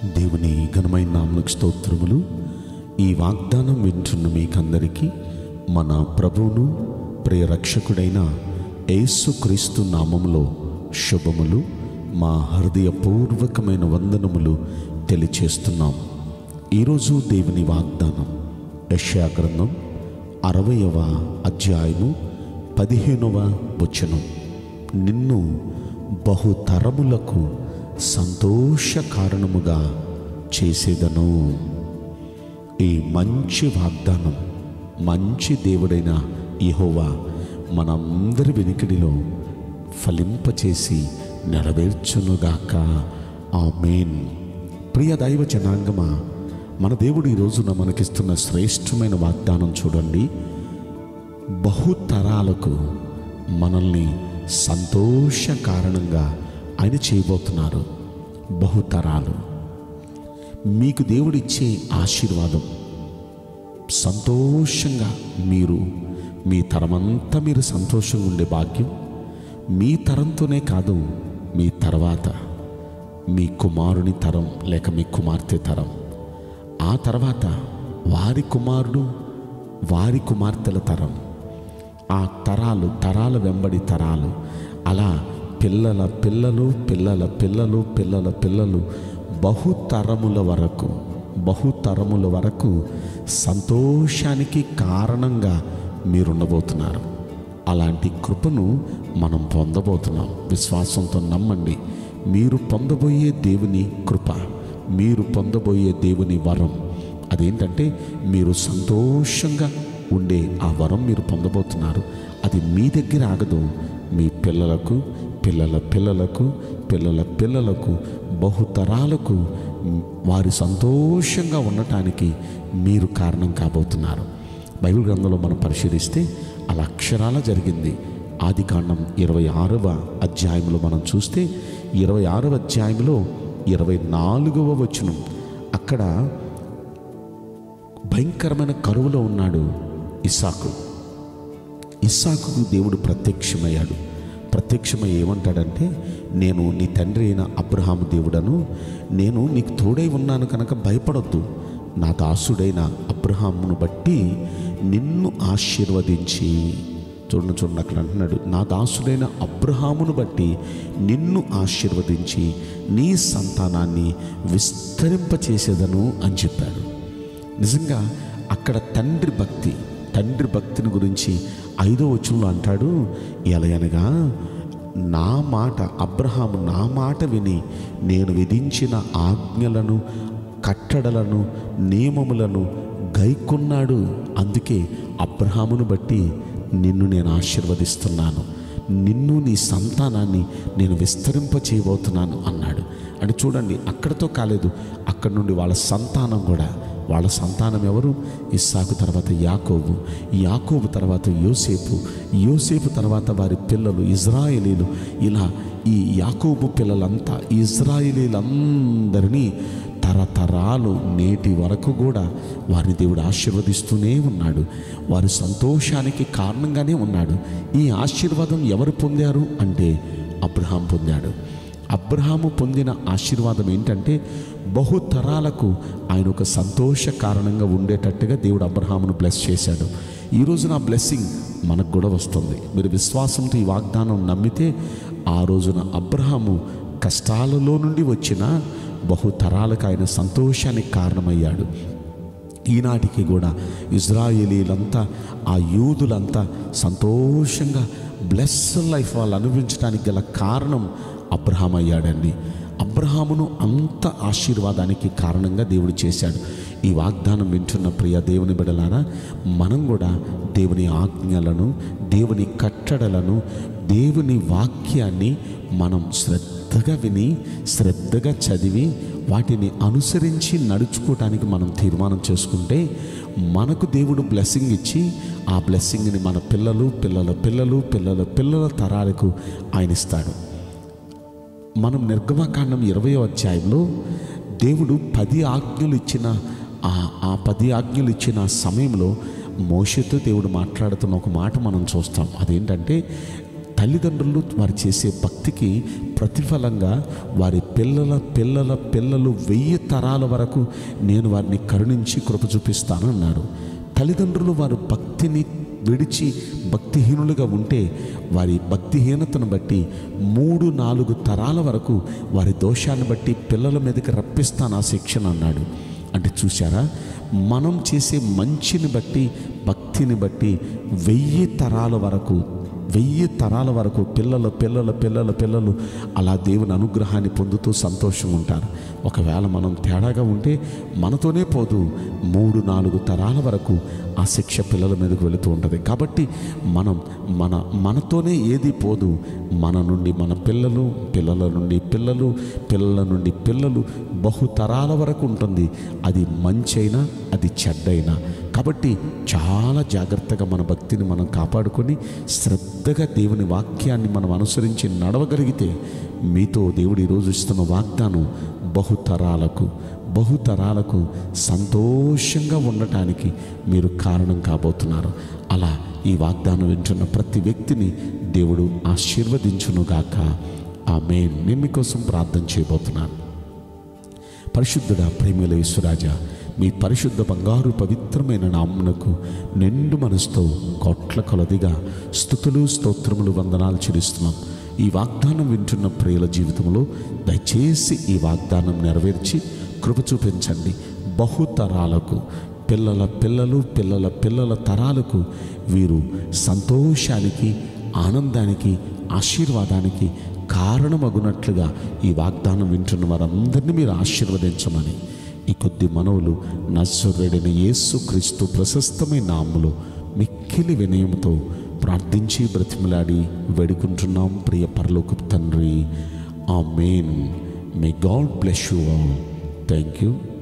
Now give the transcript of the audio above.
దేవుని ఘనమైన నామకు స్తోత్రములు ఈ వాగ్దానం వింటున్న మీకందరికీ మన ప్రభువును ప్రియరక్షకుడైన యేసుక్రీస్తు నామములో శుభములు మా హృదయపూర్వకమైన వందనములు తెలియచేస్తున్నాం ఈరోజు దేవుని వాగ్దానం యెషయా గ్రంథం అరవయవ అధ్యాయము పదిహేనవ వచనం నిన్ను బహుతరములకు సంతోష కారణముగా చేసేదను ఈ మంచి వాగ్దానం మంచి దేవుడైన యెహోవా మనందరి వెనుకడిలో ఫలింపచేసి నెరవేర్చునుగాక ఆమేన్ ప్రియ దైవ జనాంగమా మన దేవుడు ఈ రోజున మనకిస్తున్న శ్రేష్టమైన వాగ్దానం చూడండి బహుతరాలకు మనల్ని సంతోష కారణంగా ఆయన చేయబోతున్నారు బహుతరాలు మీకు దేవుడిచ్చే ఆశీర్వాదం సంతోషంగా మీరు మీ తరమంతా మీరు సంతోషంగా ఉండే భాగ్యం మీ తరంతోనే కాదు మీ తర్వాత మీ కుమారుని తరం లేక మీ కుమార్తె తరం ఆ తర్వాత వారి కుమారుడు వారి కుమార్తెల తరం ఆ తరాలు తరాల వెంబడి తరాలు అలా పిల్లల పిల్లలు పిల్లల పిల్లలు పిల్లల పిల్లలు బహుతరముల వరకు బహుతరముల వరకు సంతోషానికి కారణంగా మీరుండబోతున్నారు అలాంటి కృపను మనం పొందబోతున్నాం విశ్వాసంతో నమ్మండి మీరు పొందబోయే దేవుని కృప మీరు పొందబోయే దేవుని వరం అదేంటంటే మీరు సంతోషంగా ఉండే ఆ వరం మీరు పొందబోతున్నారు అది మీ దగ్గర ఆగదు మీ పిల్లలకు పిల్లల పిల్లలకు పిల్లల పిల్లలకు బహుతరాలకు వారి సంతోషంగా ఉండటానికి మీరు కారణం కాబోతున్నారు బైబిల్ గ్రంథంలో మనం పరిశీలిస్తే అలా అక్షరాల జరిగింది ఆది కాండం ఇరవై ఆరవ అధ్యాయంలో మనం చూస్తే ఇరవై ఆరవ అధ్యాయంలో ఇరవై నాలుగవ వచనం అక్కడ భయంకరమైన కరువులో ఉన్నాడు ఇస్సాకు ఇస్సాకుకు దేవుడు ప్రత్యక్షమయ్యాడు ప్రత్యక్షమై ఏమంటాడంటే నేను నీ తండ్రి అయిన అబ్రహాము దేవుడను నేను నీకు తోడై ఉన్నాను కనుక భయపడొద్దు నా దాసుడైన అబ్రహామును బట్టి నిన్ను ఆశీర్వదించి చూడండి చూడండి అక్కడ అంటున్నాడు నా దాసుడైన అబ్రహామును బట్టి నిన్ను ఆశీర్వదించి నీ సంతానాన్ని విస్తరింపచేసేదను అని చెప్పాడు నిజంగా అక్కడ తండ్రి భక్తి తండ్రి భక్తిని గురించి ఐదో వచనంలో అంటాడు ఎలయనగా నా మాట అబ్రహాము నా మాట విని నేను విధించిన ఆజ్ఞలను కట్టడలను నియమములను గైకొన్నాడు అందుకే అబ్రహామును బట్టి నిన్ను నేను ఆశీర్వదిస్తున్నాను నిన్ను నీ సంతానాన్ని నేను విస్తరింప చేయబోతున్నాను అన్నాడు అంటే చూడండి అక్కడితో కాలేదు అక్కడి నుండి వాళ్ళ సంతానం కూడా వాళ్ళ సంతానం ఎవరు ఇస్సాకు తర్వాత యాకోబు యాకోబు తర్వాత యోసేపు యోసేపు తర్వాత వారి పిల్లలు ఇజ్రాయేలీలు ఇలా ఈ యాకోబు పిల్లలంతా ఇజ్రాయేలీలందరినీ తరతరాలు నేటి వరకు కూడా వారిని దేవుడు ఆశీర్వదిస్తూనే ఉన్నాడు వారి సంతోషానికి కారణంగానే ఉన్నాడు ఈ ఆశీర్వాదం ఎవరు పొందారు అంటే అబ్రహాం పొందాడు అబ్రహాము పొందిన ఆశీర్వాదం ఏంటంటే బహుతరాలకు ఆయన ఒక సంతోష కారణంగా ఉండేటట్టుగా దేవుడు అబ్రహామును బ్లెస్ చేశాడు ఈ రోజున ఆ బ్లెస్సింగ్ మనకు కూడా వస్తుంది మీరు విశ్వాసంతో ఈ వాగ్దానం నమ్మితే ఆ రోజున అబ్రహాము కష్టాలలో నుండి వచ్చిన బహుతరాలకు ఆయన సంతోషానికి కారణమయ్యాడు ఈనాటికి కూడా ఇజ్రాయేలీలంతా ఆ యూదులంతా సంతోషంగా బ్లెస్ లైఫ్ వాళ్ళు అనుభవించడానికి గల కారణం అబ్రహాం అయ్యాడండి అబ్రహామును అంత ఆశీర్వాదానికి కారణంగా దేవుడు చేశాడు ఈ వాగ్దానం వింటున్న ప్రియ దేవుని బిడలారా మనం కూడా దేవుని ఆజ్ఞలను దేవుని కట్టడలను దేవుని వాక్యాన్ని మనం శ్రద్ధగా విని శ్రద్ధగా చదివి వాటిని అనుసరించి నడుచుకోవటానికి మనం తీర్మానం చేసుకుంటే మనకు దేవుడు బ్లెస్సింగ్ ఇచ్చి ఆ బ్లెస్సింగ్ని మన పిల్లలు పిల్లల పిల్లలు పిల్లల పిల్లల తరాలకు ఆయన ఇస్తాడు మనం నిర్గమకాండం ఇరవయో అధ్యాయంలో దేవుడు పది ఆజ్ఞలు ఇచ్చిన ఆ ఆ పది ఆజ్ఞలు ఇచ్చిన సమయంలో మోషతో దేవుడు మాట్లాడుతున్న ఒక మాట మనం చూస్తాం అదేంటంటే తల్లిదండ్రులు వారు చేసే భక్తికి ప్రతిఫలంగా వారి పిల్లల పిల్లల పిల్లలు వెయ్యి తరాల వరకు నేను వారిని కరుణించి కృప చూపిస్తానన్నారు తల్లిదండ్రులు వారు భక్తిని విడిచి భక్తిహీనులుగా ఉంటే వారి భక్తిహీనతను బట్టి మూడు నాలుగు తరాల వరకు వారి దోషాన్ని బట్టి పిల్లల మీదకి రప్పిస్తాను ఆ శిక్షణ అన్నాడు అంటే చూసారా మనం చేసే మంచిని బట్టి భక్తిని బట్టి వెయ్యి తరాల వరకు వెయ్యి తరాల వరకు పిల్లలు పిల్లల పిల్లల పిల్లలు అలా దేవుని అనుగ్రహాన్ని పొందుతూ సంతోషంగా ఉంటారు ఒకవేళ మనం తేడాగా ఉంటే మనతోనే పోదు మూడు నాలుగు తరాల వరకు ఆ శిక్ష పిల్లల మీదకు వెళుతూ ఉంటుంది కాబట్టి మనం మన మనతోనే ఏది పోదు మన నుండి మన పిల్లలు పిల్లల నుండి పిల్లలు పిల్లల నుండి పిల్లలు బహుతరాల వరకు ఉంటుంది అది మంచైనా అది చెడ్డైనా కాబట్టి చాలా జాగ్రత్తగా మన భక్తిని మనం కాపాడుకొని శ్రద్ధగా దేవుని వాక్యాన్ని మనం అనుసరించి నడవగలిగితే మీతో దేవుడు ఈరోజు ఇస్తున్న వాగ్దానం బహుతరాలకు బహుతరాలకు సంతోషంగా ఉండటానికి మీరు కారణం కాబోతున్నారు అలా ఈ వాగ్దానం వింటున్న ప్రతి వ్యక్తిని దేవుడు ఆశీర్వదించునుగాక ఆమె నేను మీకోసం ప్రార్థన చేయబోతున్నాను పరిశుద్ధుడ ప్రేమల యేసురాజా మీ పరిశుద్ధ బంగారు పవిత్రమైన నామ్మునకు నిండు మనసుతో కోట్ల కొలదిగా స్థుతులు స్తోత్రములు వందనాలు చెల్లిస్తున్నాం ఈ వాగ్దానం వింటున్న ప్రియుల జీవితంలో దయచేసి ఈ వాగ్దానం నెరవేర్చి కృప చూపించండి బహుతరాలకు పిల్లల పిల్లలు పిల్లల పిల్లల తరాలకు వీరు సంతోషానికి ఆనందానికి ఆశీర్వాదానికి కారణమగునట్లుగా ఈ వాగ్దానం వింటున్న వారందరినీ మీరు ఆశీర్వదించమని ఈ కొద్ది మనవులు నశ్వరుడైన యేసుక్రీస్తు ప్రశస్తమైన నామములో మిక్కిలి వినయంతో ప్రార్థించి బ్రతిమలాడి వేడుకుంటున్నాం ప్రియ పరలోక తండ్రి amen may God bless you all thank you